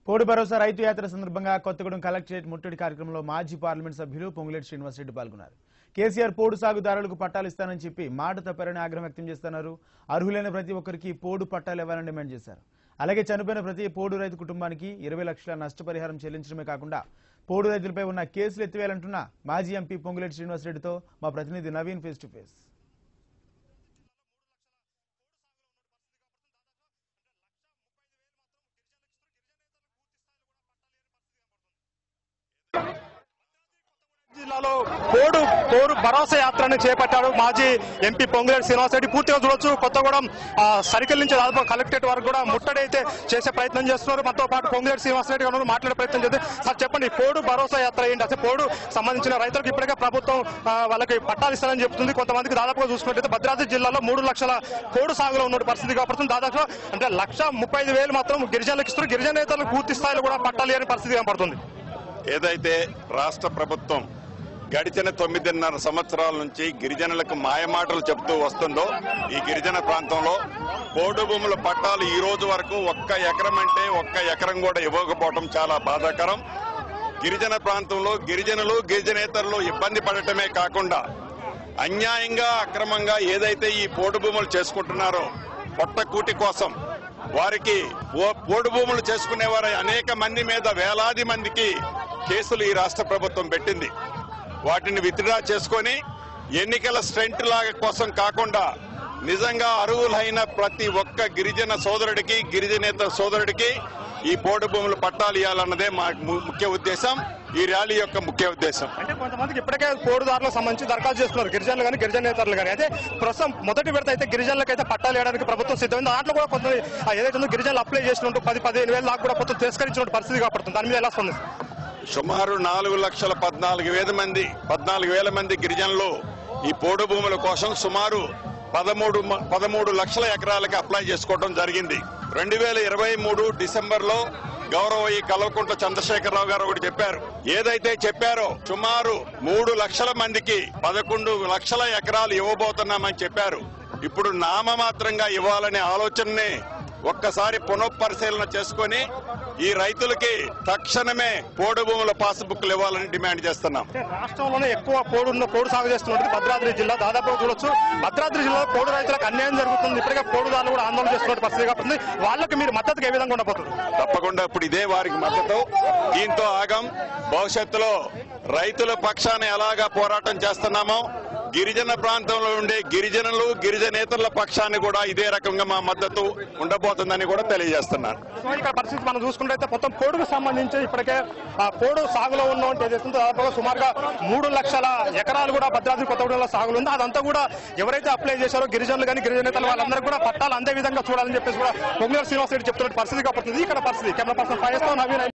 పోడు భరోసా రైతు యాత్ర సందర్భంగా కొత్తగూడెం కలెక్టరేట్ ముట్టడి కార్యక్రమంలో మాజీ పార్లమెంట్ సభ్యులు పొంగులేటి శ్రీనివాసరెడ్డి పాల్గొన్నారు కేసీఆర్ పోడు సాగుదారులకు పట్టాలు ఇస్తానని చెప్పి మాట తప్పారని ఆగ్రహం వ్యక్తం చేస్తున్నారు అర్హులైన ప్రతి ఒక్కరికి పోడు పట్టాలు ఇవ్వాలని డిమాండ్ చేశారు అలాగే చనిపోయిన ప్రతి పోడు రైతు కుటుంబానికి ఇరవై లక్షల నష్టపరిహారం చెల్లించడమే కాకుండా పోడు రైతులపై ఉన్న కేసులు ఎత్తివేయాలంటున్న మాజీ ఎంపీ పొంగులేటి శ్రీనివాసరెడ్డితో మా ప్రతినిధి నవీన్ ఫేస్ టు ఫేస్ జిల్లాలో పోడు పోరు భరోసా యాత్రను చేపట్టారు మాజీ ఎంపీ పొంగులేటి శ్రీనివాసరెడ్డి పూర్తిగా చూడొచ్చు కొత్తగూడెం ఆ, సర్కిల్ నుంచి దాదాపు కలెక్టరేట్ వరకు కూడా ముట్టడి అయితే చేసే ప్రయత్నం చేస్తున్నారు మనతో పాటు పొంగులేటి శ్రీనివాసరెడ్డి గారు ఉన్నారు, మాట్లాడే ప్రయత్నం చేస్తే సార్ చెప్పండి పోడు భరోసా యాత్ర ఏంటి అసలు పోడు సంబంధించిన రైతులకు ఇప్పటికే ప్రభుత్వం ఆ, వాళ్ళకి పట్టాలు ఇస్తారని చెప్తుంది కొంతమందికి దాదాపుగా చూసుకున్నట్లయితే భద్రాద్రి జిల్లాలో మూడు లక్షల పోడు సాగులో ఉన్న పరిస్థితి కాబట్టి దాదాపు అంటే లక్ష ముప్పై ఐదు వేలు మాత్రం గిరిజనులకు ఇస్తారు గిరిజనేతలకు పూర్తి స్థాయిలో కూడా పట్టాలి అనే పరిస్థితి కనపడుతుంది ఏదైతే రాష్ట్ర ప్రభుత్వం గడిచిన తొమ్మిదిన్నర సంవత్సరాల నుంచి గిరిజనులకు మాయమాటలు చెబుతూ వస్తుందో ఈ గిరిజన ప్రాంతంలో పోడు భూముల పట్టాలు ఈ రోజు వరకు ఒక్క ఎకరం అంటే ఒక్క ఎకరం కూడా ఇవ్వకపోవడం చాలా బాధాకరం గిరిజన ప్రాంతంలో గిరిజనులు గిరిజనేతరులు ఇబ్బంది పడటమే కాకుండా అన్యాయంగా అక్రమంగా ఏదైతే ఈ పోడు భూములు చేసుకుంటున్నారో పొట్టకూటి కోసం వారికి ఓ- పోడు భూములు చేసుకునే వారి అనేక మంది మీద వేలాది మందికి కేసులు ఈ రాష్ట్ర ప్రభుత్వం పెట్టింది వాటిని విత్డ్రా చేసుకొని ఎన్నికల స్ట్రెంట్ లాగా కోసం కాకుండా నిజంగా అర్హులైన ప్రతి ఒక్క గిరిజన సోదరుడికి గిరిజనేత సోదరుడికి ఈ పోడు భూములు పట్టాలు ఇవ్వాలన్నదే మా ము- ముఖ్య ఉద్దేశం ఈ ర్యాలీ యొక్క ముఖ్య ఉద్దేశం అంటే కొంతమందికి ఇప్పటికే పోడుదారులకు సంబంధించి దరఖాస్తు చేస్తున్నారు గిరిజనులు కానీ గిరిజన నేతలు కానీ అయితే ప్రస్తుతం మొదటి విడత అయితే గిరిజనులకు అయితే పట్టాలు వేయడానికి ప్రభుత్వం సిద్ధమైంది దాంట్లో కూడా కొంత ఆ ఏదైతే ఉందో గిరిజనులు అప్లై చేసినట్టు పది పదిహేను వేల దాకా కూడా ప్రభుత్వం తిరస్కరించిన పరిస్థితి కాపాడుతుంది దాని మీద ఎలా స్పందిస్తుంది సుమారు నాలుగు లక్షల పద్నాలుగు వేల మంది పద్నాలుగు వేల మంది గిరిజనులు ఈ పోడు భూముల కోసం సుమారు పదమూడు మ- పదమూడు లక్షల ఎకరాలకు అప్లై చేసుకోవడం జరిగింది రెండు వేల ఇరవై మూడు డిసెంబర్ లో గౌరవ ఈ కల్వకుంట్ల చంద్రశేఖరరావు గారు ఒకటి చెప్పారు ఏదైతే చెప్పారో సుమారు మూడు లక్షల మందికి పదకొండు లక్షల ఎకరాలు ఇవ్వబోతున్నామని చెప్పారు ఇప్పుడు నామమాత్రంగా ఇవ్వాలనే ఆలోచనని ఒక్కసారి పునఃపరిశీలన చేసుకొని ఈ రైతులకి తక్షణమే పోడు భూముల పాస్బుక్లు ఇవ్వాలని డిమాండ్ చేస్తున్నాం అంటే రాష్ట్రంలోనే ఎక్కువ పోడు ఉన్న పోడు సాగు చేస్తున్నట్టు భద్రాద్రి జిల్లా దాదాపు చూడొచ్చు భద్రాద్రి జిల్లాలో పోడు రైతులకు అన్యాయం జరుగుతుంది ఇప్పటికే పోడుదారులు కూడా ఆందోళన చేస్తున్న పరిస్థితి కాబట్టి వాళ్ళకి మీరు మద్దతుగా ఏ విధంగా ఉండబోతుంది తప్పకుండా ఇప్పుడు ఇదే వారికి మద్దతు దీంతో ఆగం భవిష్యత్తులో రైతుల పక్షాన ఎలాగా పోరాటం చేస్తున్నామో గిరిజన ప్రాంతంలో ఉండే గిరిజనులు గిరిజనేతరుల పక్షాన్ని కూడా ఇదే రకంగా మా మద్దతు ఉండబోతుందని కూడా తెలియజేస్తున్నాను సో ఇక్కడ పరిస్థితి మనం చూసుకుంటే మొత్తం పోడుకు సంబంధించి ఇప్పటికే ఆ పోడు సాగులో ఉన్నటువంటి ఏదైతే ఉందో దాదాపుగా సుమారుగా మూడు లక్షల ఎకరాలు కూడా భద్రాద్రి కొత్తగూడెంలో సాగులు ఉంది అదంతా కూడా ఎవరైతే అప్లై చేశారో గిరిజనులు కానీ గిరిజనేతలు వాళ్ళందరూ కూడా పట్టాలు అందే విధంగా చూడాలని చెప్పేసి కూడా పొంగులేరు శ్రీనివాసరెడ్డి చెప్తున్న పరిస్థితి కాబట్టి ఇక్కడ పరిస్థితి కెమెరా పర్సన్ ఫైవ్ నవీన్